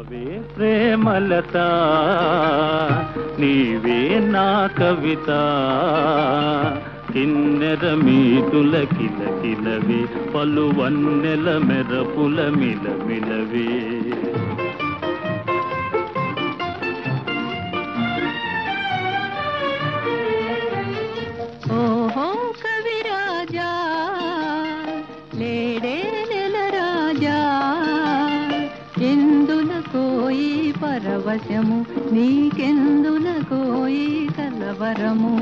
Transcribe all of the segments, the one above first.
రావే ప్రేమలత నీవే నా కవిత కిన్నెర మీతుల కిల కిలవే పలు వన్నెల మెరపుల మిల మిలవే ఓహో కవిరాజా లేడే నెల రాజా ఎందుల కోయి పరవశము నీకెందుల కోయి కలవరము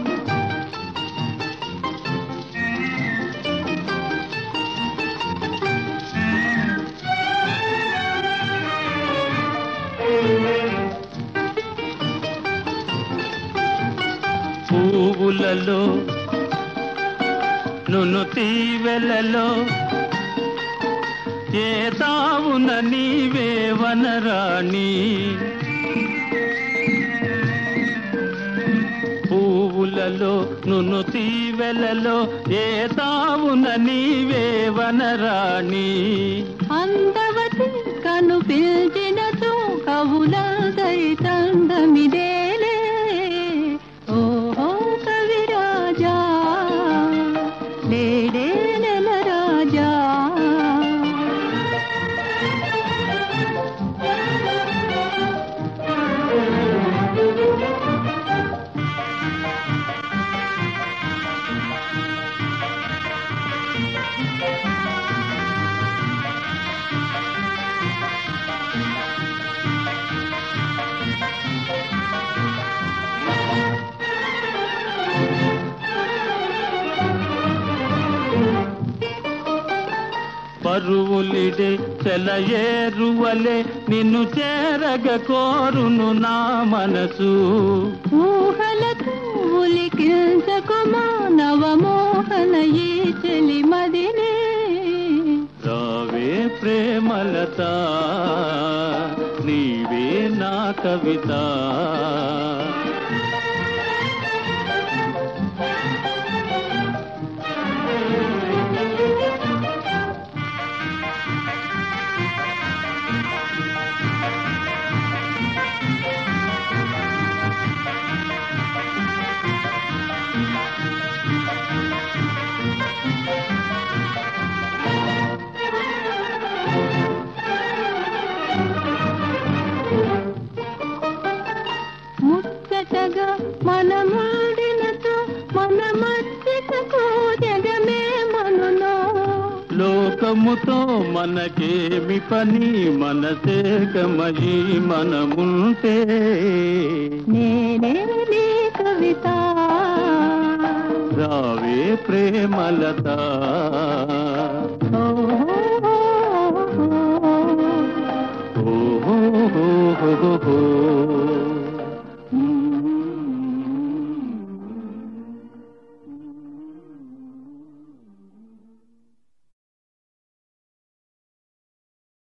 పువ్వులలో నును తీవెలలో ఏ తావున నీవే వనరాణి పువ్వులలో నును తీవెలలో ఏ తావున నీవే వనరాణి అందవతి కను పిలిచినతో కవులదై తండమిదేలే ఓహో కవిరాజా లేడే నెల రాజా పరువులిడే చెలయేరువలే నిన్ను చేరగ కోరును నా మనసు ఊహలతో ఉలికించకుమా నవమోహన ఈ చెలి మదినే రావే ప్రేమలత నీవే నా కవిత ముచ్చటగా మనమాడినతో మన మధ్యకు జగమే మనులో లోకముతో మనకేమి పని మనసేకమయి మనముంటే నేనే నీ కవిత రావే ప్రేమలత ఓహో ఓహో